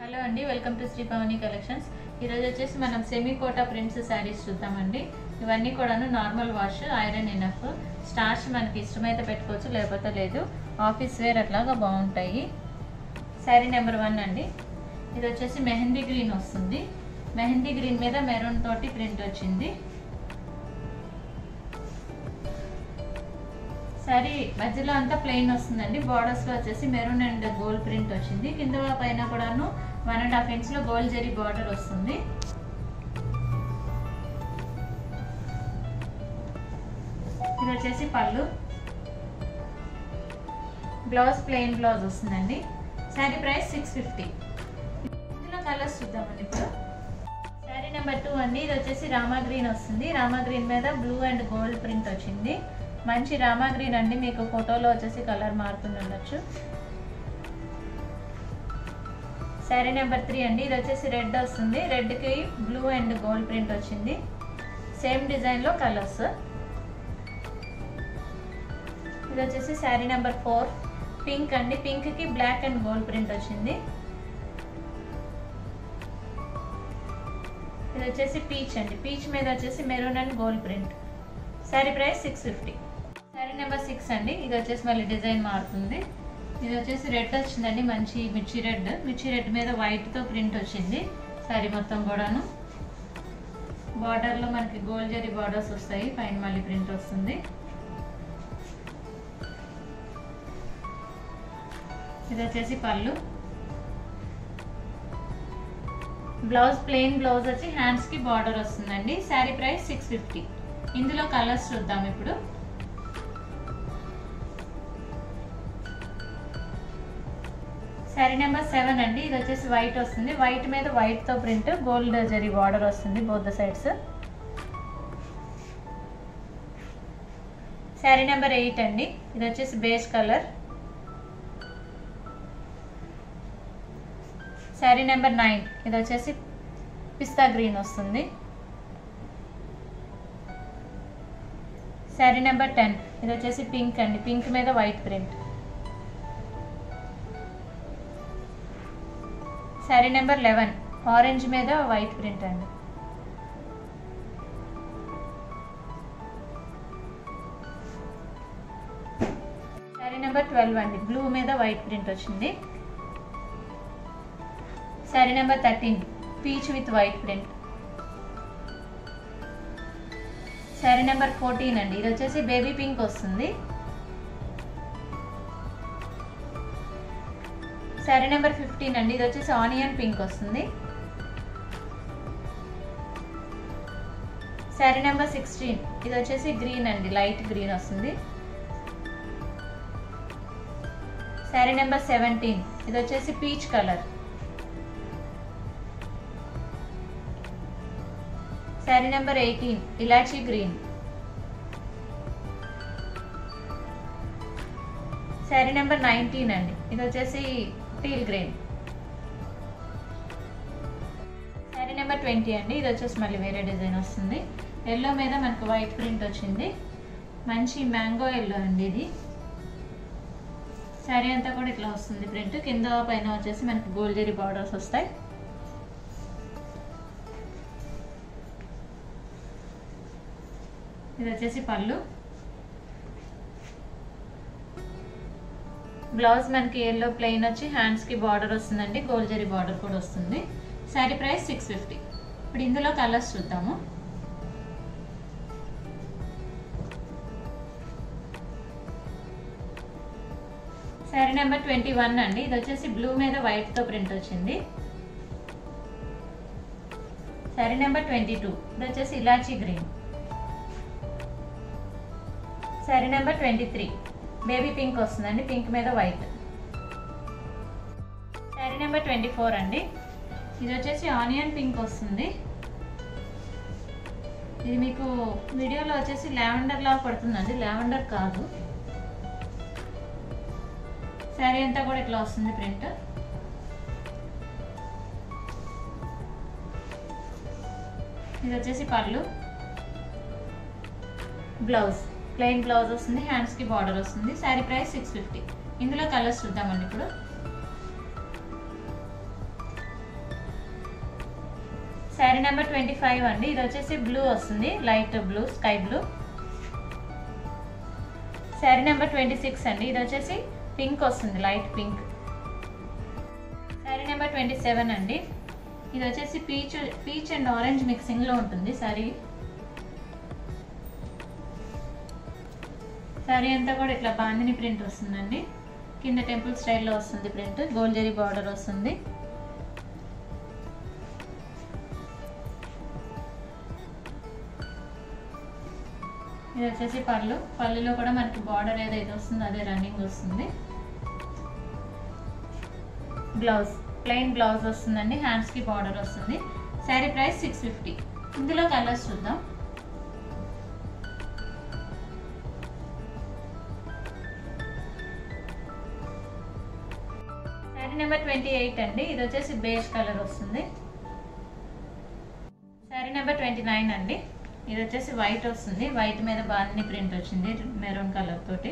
hello అండి welcome to Shri Pavani collections ఈరోజు వచ్చేసి మనం సెమీ కోటా ప్రింట్స్ శారీస్ చూద్దామండి ఇవన్నీ కూడాను normal wash iron enough starch మనకి ఇష్టమైతే పెట్టుకోవచ్చు లేకపోతే లేదు ఆఫీస్ వేర్ అట్లాగా బాగుంటాయి శారీ నెంబర్ వన్ అండి ఇది వచ్చేసి మెహందీ గ్రీన్ వస్తుంది మెహందీ గ్రీన్ మీద మెరూన్ తోటి ప్రింట్ వచ్చింది సారీ మధ్యలో అంతా ప్లెయిన్ వస్తుందండి బార్డర్స్ లో వచ్చేసి మెరూన్ అండ్ గోల్డ్ ప్రింట్ వచ్చింది కింద పైన కూడాను వన్ అండ్ హాఫ్ ఇంచ్ లో గోల్డ్ జరీ బార్డర్ వస్తుంది ఇది వచ్చేసి పళ్ళు బ్లౌజ్ ప్లెయిన్ బ్లౌజ్ వస్తుందండి శారీ ప్రైస్ సిక్స్ ఫిఫ్టీ ఇందులో కలర్స్ చూద్దామండి ఇప్పుడు శారీ నెంబర్ టూ అండి ఇది వచ్చేసి రామా గ్రీన్ వస్తుంది రామా గ్రీన్ మీద బ్లూ అండ్ గోల్డ్ ప్రింట్ వచ్చింది మంచి రామా గ్రీన్ అండి మీకు ఫోటోలో వచ్చేసి కలర్ మారుతుంది ఉండొచ్చు శారీ నెంబర్ త్రీ అండి ఇది వచ్చేసి రెడ్ వస్తుంది రెడ్కి బ్లూ అండ్ గోల్డ్ ప్రింట్ వచ్చింది సేమ్ డిజైన్లో కలర్స్ ఇది వచ్చేసి శారీ నెంబర్ ఫోర్ పింక్ అండి పింక్కి బ్లాక్ అండ్ గోల్డ్ ప్రింట్ వచ్చింది ఇది వచ్చేసి పీచ్ అండి పీచ్ మీద వచ్చేసి maroon and gold print sari price six fifty sari number six అండి ఇది వచ్చేసి మళ్ళీ డిజైన్ మారుతుంది ఇది వచ్చేసి రెడ్ వచ్చిందండి మంచి మిర్చి రెడ్ మిర్చి రెడ్ మీద వైట్తో ప్రింట్ వచ్చింది శారీ మొత్తం కూడాను బార్డర్లో మనకి గోల్డ్ జరీ బార్డర్స్ వస్తాయి పైన మళ్ళీ ప్రింట్ వస్తుంది ఇది వచ్చేసి పళ్ళు బ్లౌజ్ ప్లెయిన్ బ్లౌజ్ వచ్చి హ్యాండ్స్కి బార్డర్ వస్తుందండి శారీ ప్రైస్ సిక్స్ ఫిఫ్టీ ఇందులో కలర్స్ చూద్దాం ఇప్పుడు శారీ నెంబర్ సెవెన్ అండి ఇది వచ్చేసి వైట్ వస్తుంది వైట్ మీద వైట్తో ప్రింట్ గోల్డ్ జరీ బార్డర్ వస్తుంది both sides sari number eight అండి ఇది వచ్చేసి base colour sari number nine ఇది వచ్చేసి పిస్తా గ్రీన్ వస్తుంది శారీ నెంబర్ టెన్ ఇది వచ్చేసి పింక్ అండి పింక్ మీద white print sari number eleven orange మీద వైట్ ప్రింట్ అండి శారీ నెంబర్ ట్వెల్వ్ అండి బ్లూ మీద వైట్ ప్రింట్ వచ్చింది sari number thirteen peach with white print sari number fourteen అండి ఇది వచ్చేసి బేబీ పింక్ వస్తుంది శారీ నెంబర్ ఫిఫ్టీన్ అండి ఇది వచ్చేసి ఆనియన్ పింక్ వస్తుంది శారీ నెంబర్ సిక్స్టీన్ ఇది వచ్చేసి గ్రీన్ అండి లైట్ గ్రీన్ వస్తుంది శారీ నెంబర్ సెవెంటీన్ ఇది వచ్చేసి peach colour sari number eighteen ఇలాచీ గ్రీన్ శారీ నెంబర్ నైన్టీన్ అండి ఇది వచ్చేసి teal green sari number twenty అండి ఇది వచ్చేసి మళ్ళీ వేరే డిజైన్ వస్తుంది ఎల్లో మీద మనకు వైట్ ప్రింట్ వచ్చింది మంచి మ్యాంగో ఎల్లో అండి ఇది శారీ అంతా కూడా ఇట్లా వస్తుంది ప్రింట్ కింద పైన వచ్చేసి మనకి గోల్డ్ జరీ బార్డర్స్ వస్తాయి ఇది వచ్చేసి పళ్ళు బ్లౌజ్ మనకి ఎల్లో ప్లెయిన్ వచ్చి హ్యాండ్స్కి బార్డర్ వస్తుందండి గోల్డ్ జరీ బార్డర్ కూడా వస్తుంది శారీ ప్రైస్ సిక్స్ ఫిఫ్టీ ఇప్పుడు ఇందులో కలర్స్ చూద్దాము శారీ నెంబర్ ట్వంటీ వన్ అండి ఇది వచ్చేసి బ్లూ మీద వైట్తో ప్రింట్ వచ్చింది శారీ నెంబర్ ట్వంటీ టూ ఇది వచ్చేసి ఇలాచీ green sari number twenty three baby pink వస్తుందండి పింక్ మీద white sari number twenty four అండి ఇది వచ్చేసి ఆనియన్ పింక్ వస్తుంది ఇది మీకు వీడియోలో వచ్చేసి లావెండర్ లాగా పడుతుందండి లావెండర్ కాదు శారీ అంతా కూడా ఇట్లా వస్తుంది ప్రింట్ ఇది వచ్చేసి పళ్ళు బ్లౌజ్ ప్లెయిన్ బ్లౌజ్ వస్తుంది హ్యాండ్స్కి బార్డర్ వస్తుంది శారీ ప్రైస్ సిక్స్ ఫిఫ్టీ ఇందులో కలర్స్ చూద్దామండి ఇప్పుడు శారీ నెంబర్ ట్వంటీ ఫైవ్ అండి ఇది వచ్చేసి బ్లూ వస్తుంది light blue sky blue sari number twenty six అండి ఇది వచ్చేసి పింక్ వస్తుంది light pink sari number twenty seven అండి ఇది వచ్చేసి పీచ్ పీచ్ అండ్ ఆరెంజ్ మిక్సింగ్లో ఉంటుంది శారీ శారీ అంతా కూడా ఇట్లా బాందిని ప్రింట్ వస్తుందండి కింద టెంపుల్ స్టైల్లో వస్తుంది ప్రింట్ గోల్డ్ జరీ బార్డర్ వస్తుంది ఇది వచ్చేసి పళ్ళు పళ్ళులో కూడా మనకి బార్డర్ ఏదైతే వస్తుందో అదే రన్నింగ్ వస్తుంది బ్లౌజ్ ప్లెయిన్ బ్లౌజ్ వస్తుందండి హ్యాండ్స్కి బార్డర్ వస్తుంది శారీ ప్రైస్ సిక్స్ ఫిఫ్టీ ఇందులో కలర్స్ చూద్దాం శారీ నెంబర్ ట్వంటీ ఎయిట్ అండి ఇది వచ్చేసి బేజ్ కలర్ వస్తుంది శారీ నెంబర్ ట్వంటీ నైన్ అండి ఇది వచ్చేసి వైట్ వస్తుంది వైట్ మీద బాగుంది ప్రింట్ వచ్చింది మెరూన్ కలర్ తోటి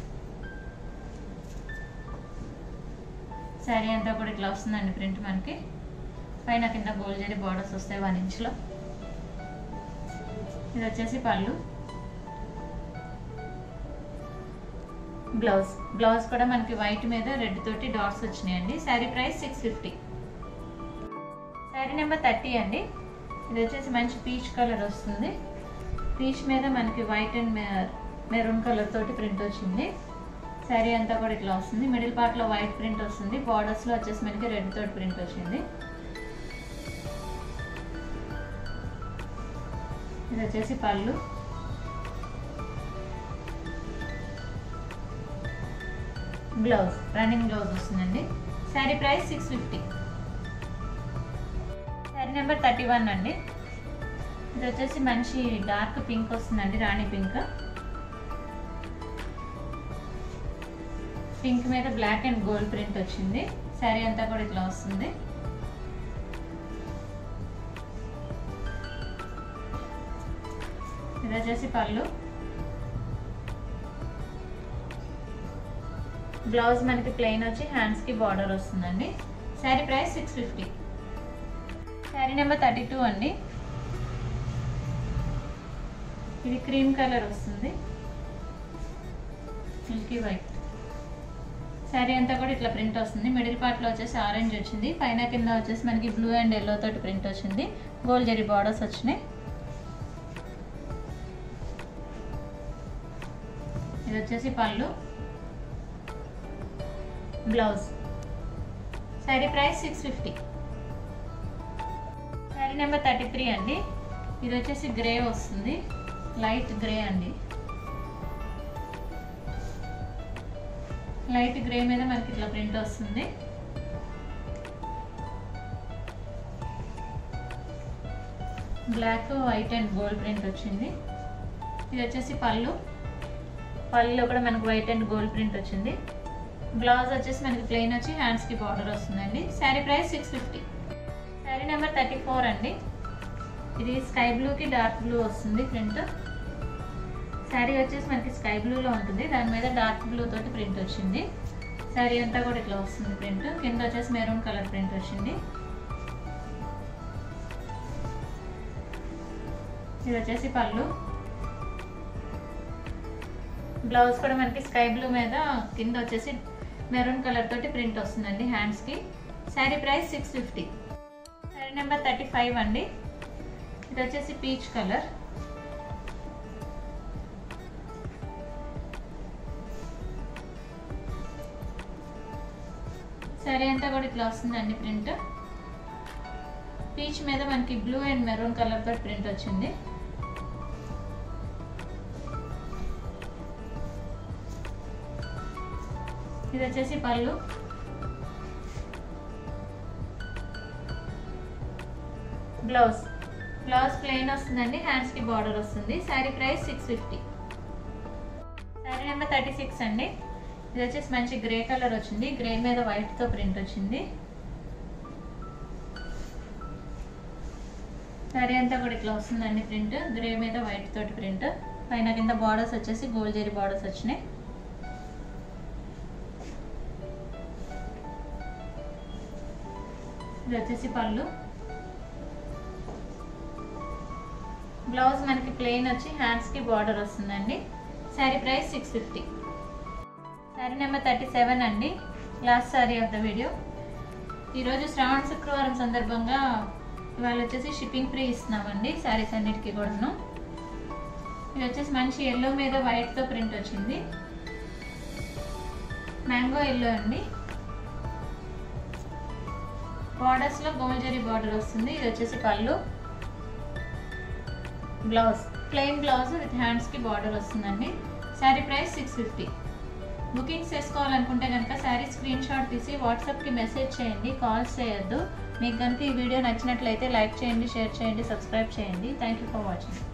శారీ అంతా కూడా ఇట్లా వస్తుందండి ప్రింట్ మనకి పైన కింద గోల్డ్ జరీ బార్డర్స్ వస్తాయి వన్ ఇంచ్లో ఇది వచ్చేసి పళ్ళు బ్లౌజ్ బ్లౌజ్ కూడా మనకి వైట్ మీద రెడ్ తోటి డాట్స్ వచ్చినాయండి sari price six fifty sari number thirty అండి ఇది వచ్చేసి మంచి పీచ్ కలర్ వస్తుంది పీచ్ మీద మనకి వైట్ అండ్ మెరూన్ కలర్ తోటి ప్రింట్ వచ్చింది శారీ అంతా కూడా ఇట్లా వస్తుంది మిడిల్ పార్ట్లో వైట్ ప్రింట్ వస్తుంది బార్డర్స్లో వచ్చేసి మనకి రెడ్ తోటి ప్రింట్ వచ్చింది ఇది వచ్చేసి పళ్ళు బ్లౌజ్ రన్నింగ్ బ్లౌజ్ వస్తుందండి sari price six fifty sari number thirty one అండి ఇది వచ్చేసి మంచి డార్క్ పింక్ వస్తుందండి రాణి పింక్ పింక్ మీద బ్లాక్ అండ్ గోల్డ్ ప్రింట్ వచ్చింది శారీ అంతా కూడా ఇట్లా వస్తుంది ఇది వచ్చేసి పళ్ళు బ్లౌజ్ మనకి ప్లెయిన్ వచ్చి హ్యాండ్స్కి బార్డర్ వస్తుందండి sari price six fifty sari number thirty two అండి ఇది క్రీమ్ కలర్ వస్తుంది మిల్కీ వైట్ శారీ అంతా కూడా ఇట్లా ప్రింట్ వస్తుంది మిడిల్ పార్ట్లో వచ్చేసి ఆరెంజ్ వచ్చింది పైన కింద వచ్చేసి మనకి బ్లూ అండ్ ఎల్లో తోటి ప్రింట్ వచ్చింది గోల్డ్ జరీ బార్డర్స్ వచ్చినాయి ఇది వచ్చేసి పళ్ళు blouse sari price six fifty sari number thirty three అండి ఇది వచ్చేసి గ్రే వస్తుంది లైట్ గ్రే అండి లైట్ గ్రే మీద మనకి ఇట్లా ప్రింట్ వస్తుంది black white and gold print వచ్చింది ఇది వచ్చేసి పళ్ళు పళ్ళులో కూడా మనకు వైట్ అండ్ గోల్డ్ ప్రింట్ వచ్చింది బ్లౌజ్ వచ్చేసి మనకి ప్లెయిన్ వచ్చి హ్యాండ్స్కి బార్డర్ వస్తుందండి sari price six fifty sari number thirty four అండి ఇది స్కై బ్లూకి డార్క్ బ్లూ వస్తుంది ప్రింట్ శారీ వచ్చేసి మనకి స్కై బ్లూలో ఉంటుంది దాని మీద డార్క్ బ్లూ తోటి ప్రింట్ వచ్చింది శారీ అంతా కూడా ఇట్లా వస్తుంది ప్రింట్ కింద వచ్చేసి మెరూన్ కలర్ ప్రింట్ వచ్చింది ఇది వచ్చేసి పళ్ళు బ్లౌజ్ కూడా మనకి స్కై బ్లూ మీద కింద వచ్చేసి మెరూన్ కలర్ తోటి ప్రింట్ వస్తుందండి హ్యాండ్స్కి sari price six fifty sari number thirty five అండి ఇది వచ్చేసి పీచ్ కలర్ శారీ అంతా కూడా ఇట్లా వస్తుందండి ప్రింట్ పీచ్ మీద మనకి బ్లూ అండ్ మెరూన్ కలర్ తో ప్రింట్ వచ్చింది ఇది వచ్చేసి పళ్ళు బ్లౌజ్ బ్లౌజ్ ప్లెయిన్ వస్తుందండి హ్యాండ్స్కి బార్డర్ వస్తుంది sari price six fifty sari number thirty six అండి ఇది వచ్చేసి మంచి గ్రే కలర్ వచ్చింది గ్రే మీద వైట్తో ప్రింట్ వచ్చింది శారీ అంతా కూడా ఇట్లా వస్తుందండి ప్రింట్ గ్రే మీద వైట్ తోటి ప్రింట్ పైన కింద బార్డర్స్ వచ్చేసి గోల్డ్ జరీ బార్డర్స్ వచ్చినాయి ఇది వచ్చేసి పళ్ళు బ్లౌజ్ మనకి ప్లెయిన్ వచ్చి హ్యాండ్స్కి బార్డర్ వస్తుందండి sari price six fifty sari number thirty seven అండి last sari of the video ఈరోజు శ్రావణ శుక్రవారం సందర్భంగా ఇవాళ వచ్చేసి షిప్పింగ్ ఫ్రీ ఇస్తున్నామండి శారీస్ అన్నిటికీ కూడాను ఇది వచ్చేసి మంచి ఎల్లో మీద వైట్తో ప్రింట్ వచ్చింది మ్యాంగో ఎల్లో అండి బార్డర్స్లో గోల్జరీ బార్డర్ వస్తుంది ఇది వచ్చేసి పళ్ళు బ్లౌజ్ ప్లెయిన్ బ్లౌజ్ విత్ హ్యాండ్స్కి బార్డర్ వస్తుందండి sari price six fifty bookings చేసుకోవాలనుకుంటే కనుక శారీ స్క్రీన్ షాట్ తీసి వాట్సాప్కి మెసేజ్ చేయండి కాల్స్ చేయొద్దు మీకు కనుక ఈ వీడియో నచ్చినట్లయితే లైక్ చేయండి షేర్ చేయండి సబ్స్క్రైబ్ చేయండి థ్యాంక్ యూ ఫర్ వాచింగ్